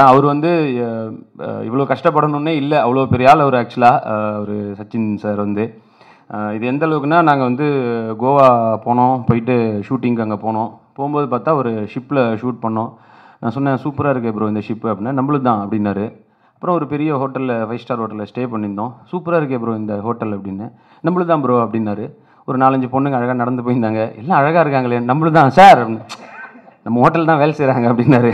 அதான் அவர் வந்து இவ்வளோ கஷ்டப்படணுன்னே இல்லை அவ்வளோ பெரிய ஆள் அவர் ஆக்சுவலாக அவர் சச்சின் சார் வந்து அஹ் இது எந்த அளவுக்குன்னா நாங்கள் வந்து கோவா போனோம் போயிட்டு ஷூட்டிங்க்கு அங்கே போனோம் போகும்போது பார்த்தா ஒரு ஷிப்பில் ஷூட் பண்ணோம் நான் சொன்னேன் சூப்பராக இருக்கு ப்ரோ இந்த ஷிப்பு அப்படின்னா நம்மளுக்கு தான் அப்படின்னாரு அப்புறம் ஒரு பெரிய ஹோட்டலில் ஃபைவ் ஸ்டார் ஹோட்டலில் ஸ்டே பண்ணியிருந்தோம் சூப்பராக இருக்கே ப்ரோ இந்த ஹோட்டல் அப்படின்னு நம்மளுக்கு தான் ப்ரோ அப்படின்னாரு ஒரு நாலஞ்சு பொண்ணுங்க அழகாக நடந்து போயிருந்தாங்க எல்லாம் அழகாக இருக்காங்களே நம்மளுக்கு தான் சார் அப்படின்னு. நம்ம ஹோட்டல் தான் வேலை செய்கிறாங்க அப்படின்னாரு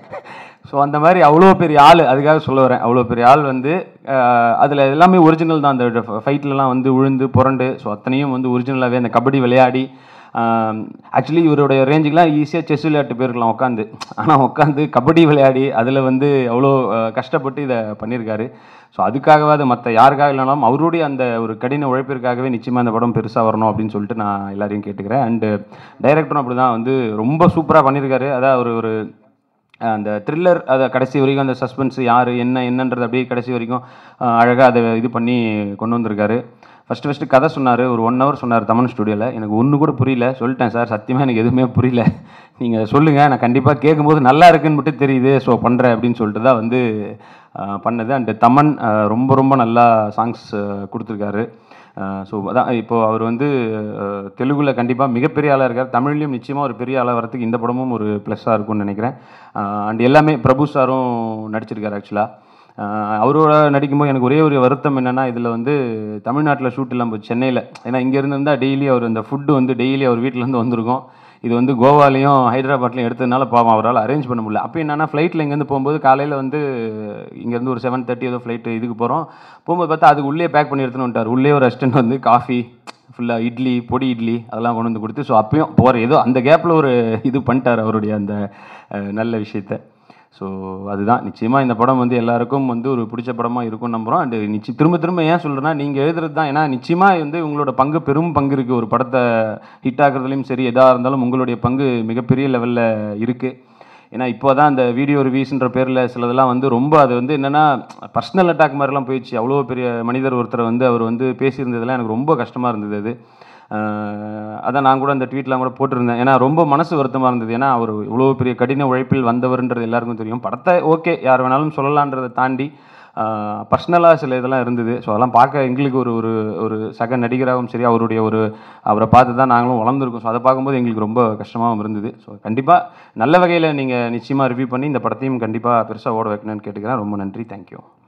ஸோ அந்த மாதிரி அவ்வளோ பெரிய ஆள் அதுக்காக சொல்ல வரேன் அவ்வளோ பெரிய ஆள் வந்து அதில் எல்லாமே ஒரிஜினல் தான் அந்த ஃபைட்லலாம் வந்து உழுந்து புரண்டு ஸோ அத்தனையும் வந்து ஒரிஜினலாகவே அந்த கபடி விளையாடி ஆக்சுவலி இவருடைய ரேஞ்சுக்கெலாம் ஈஸியாக செஸ் விளையாட்டு போயிருக்கலாம் உட்காந்து ஆனால் உட்காந்து கபடி விளையாடி அதில் வந்து அவ்வளோ அஹ், கஷ்டப்பட்டு இதை பண்ணியிருக்காரு ஸோ அதுக்காகவாது மற்ற யாருக்காக இல்லைனாலும் அவருடைய அந்த ஒரு கடின உழைப்பிற்காகவே நிச்சயமாக அந்த படம் பெருசாக வரணும் அப்படின்னு சொல்லிட்டு நான் எல்லாரையும் கேட்டுக்கிறேன் அண்டு டைரக்டரும் அப்படி தான் வந்து ரொம்ப சூப்பராக பண்ணியிருக்காரு அதான் ஒரு ஒரு அந்த த்ரில்லர் அதை கடைசி வரைக்கும் அந்த சஸ்பென்ஸ் யார் என்ன என்னன்றது அப்படியே கடைசி வரைக்கும் அழகாக அதை இது பண்ணி கொண்டு வந்திருக்காரு ஃபஸ்ட்டு ஃபஸ்ட்டு கதை சொன்னார் ஒரு ஒன் ஹவர் சொன்னார் தமிழ் ஸ்டுடியோவில் எனக்கு ஒன்று கூட புரியல சொல்லிட்டேன் சார் சத்தியமாக எனக்கு எதுவுமே புரியல நீங்கள் சொல்லுங்கள் நான் கண்டிப்பாக கேட்கும்போது நல்லா இருக்குன்னு மட்டும் தெரியுது ஸோ பண்ணுறேன் அப்படின்னு சொல்லிட்டு தான் வந்து அஹ், பண்ணது அண்டு தமன் அஹ், ரொம்ப ரொம்ப நல்லா சாங்ஸ் கொடுத்துருக்காரு ஸோ அதான் இப்போது அவர் வந்து அஹ், தெலுங்குல கண்டிப்பாக மிகப்பெரிய ஆளாக இருக்கார் தமிழ்லையும் நிச்சயமாக ஒரு பெரிய ஆளாக வரதுக்கு இந்த படமும் ஒரு ப்ளஸ்ஸாக இருக்கும்னு நினைக்கிறேன் அண்ட் எல்லாமே பிரபு சாரும் நடிச்சிருக்காரு ஆக்சுவலாக அவரோட நடிக்கும்போது எனக்கு ஒரே ஒரு வருத்தம் என்னென்னா இதில் வந்து தமிழ்நாட்டில் ஷூட் இல்லாமல் போச்சு சென்னையில் ஏன்னா இங்கேருந்து இருந்தால் டெய்லி அவர் அந்த ஃபுட்டு வந்து டெய்லி அவர் வீட்டிலேருந்து வந்திருக்கும் இது வந்து கோவாலையும் ஹைதராபாத்லையும் எடுத்ததுனால பாவம் அவரால் அரேஞ்ச் பண்ண முடியல அப்போ என்னன்னா ஃப்ளைட்டில் இங்கேருந்து போகும்போது காலையில் வந்து இங்கேருந்து ஒரு செவன் தேர்ட்டி ஏதோ ஃப்ளைட்டு இதுக்கு போகிறோம் போகும்போது பார்த்தா அதுக்கு உள்ளே பேக் பண்ணி எடுத்துன்னு வந்துட்டார் உள்ளே ஒரு அசிஸ்டன்ட் வந்து காஃபி ஃபுல்லாக இட்லி பொடி இட்லி அதெல்லாம் கொண்டு வந்து கொடுத்து ஸோ அப்பயும் போகிற ஏதோ அந்த கேப்பில் ஒரு இது பண்ணிட்டார் அவருடைய அந்த அஹ், நல்ல விஷயத்த ஸோ அதுதான் நிச்சயமாக இந்த படம் வந்து எல்லாருக்கும் வந்து ஒரு பிடிச்ச படமாக இருக்கும் நம்புகிறோம் அண்டு நிச்சயம் திரும்ப திரும்ப ஏன் சொல்கிறேன்னா நீங்கள் எழுதுறது தான் ஏன்னா நிச்சயமாக வந்து உங்களோட பங்கு பெரும் பங்கு இருக்குது ஒரு படத்தை ஹிட் ஆக்குறதுலையும் சரி எதாக இருந்தாலும் உங்களுடைய பங்கு மிகப்பெரிய லெவலில் இருக்குது ஏன்னா இப்போ தான் அந்த வீடியோ ரிவ்யூஸ்ன்ற பேரில் சிலதெல்லாம் வந்து ரொம்ப அது வந்து என்னென்னா பர்சனல் அட்டாக் மாதிரிலாம் போயிடுச்சு அவ்வளோ பெரிய மனிதர் ஒருத்தரை வந்து அவர் வந்து பேசியிருந்ததெல்லாம் எனக்கு ரொம்ப கஷ்டமாக இருந்தது அது அஹ் அதான் நான் கூட அந்த ட்வீட்லாம் கூட போட்டிருந்தேன் ஏன்னா ரொம்ப மனசு வருத்தமாக இருந்தது ஏன்னா அவர் இவ்வளோ பெரிய கடின உழைப்பில் வந்தவர்ன்றது எல்லாருக்கும் தெரியும் படத்தை ஓகே யார் வேணாலும் சொல்லலான்றதை தாண்டி பர்சனலாக சில இதெல்லாம் இருந்தது ஸோ அதெல்லாம் பார்க்க எங்களுக்கு ஒரு ஒரு ஒரு சக நடிகராகவும் சரி அவருடைய ஒரு அவரை பார்த்து தான் நாங்களும் வளர்ந்துருக்கோம் ஸோ அதை பார்க்கும்போது எங்களுக்கு ரொம்ப கஷ்டமாகவும் இருந்தது ஸோ கண்டிப்பாக நல்ல வகையில் நீங்கள் நிச்சயமாக ரிவ்யூ பண்ணி இந்த படத்தையும் கண்டிப்பாக பெருசாக ஓட வைக்கணும்னு கேட்டுக்கிறேன் ரொம்ப நன்றி தேங்க்யூ